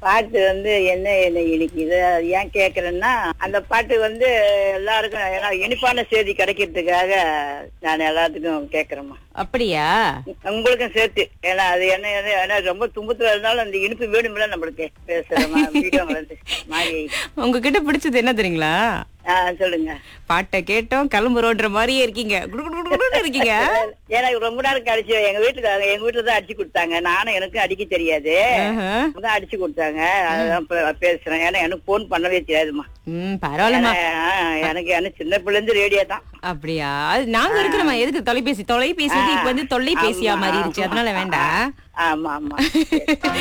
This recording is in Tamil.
பாட்டு வந்து என்ன என்ன இனிக்குது அது ஏன் கேக்குறேன்னா அந்த பாட்டு வந்து எல்லாருக்கும் ஏன்னா இனிப்பான செய்தி கிடைக்கிறதுக்காக நான் எல்லாத்துக்கும் கேக்குறேம்மா அப்படியா உங்களுக்கும் சேர்த்து ஏன்னா அது என்ன என்ன- ஏன்னா ரொம்ப துன்பத்துல இருந்தாலும் அந்த இனிப்பு வேணும்ல நம்மளுக்கு பேசுறோமா வீடியோ வந்து மாறி உங்ககிட்ட பிடிச்சது என்ன தெரியுங்களா ஆ சொல்லுங்க பாட்டை கேட்டோம் கிளம்புறோன்ற மாதிரியே இருக்கீங்க குடு குடு குடு குடுன்னு இருக்கீங்க எனக்கு ரொம்ப நேரம் கழிச்சு எங்க வீட்டுக்கு எங்க வீட்டுல தான் அடிச்சு கொடுத்தாங்க நானும் எனக்கும் அடிக்க தெரியாது ஆஹா. தான் அடிச்சு கொடுத்தாங்க அதான் இப்ப பேசுறேன் ஏன்னா எனக்கு போன் பண்ணவே தெரியாதுமா ம் பரவாயில்லம்மா எனக்கு எனக்கு சின்ன பிள்ளை இருந்து ரேடியோ தான் அப்படியா அது நாங்க இருக்கிறோமா எதுக்கு தொலைபேசி தொலைபேசி வந்து இப்ப வந்து தொல்லைபேசியா மாறிடுச்சு அதனால வேண்டாம் ஆமா ஆமா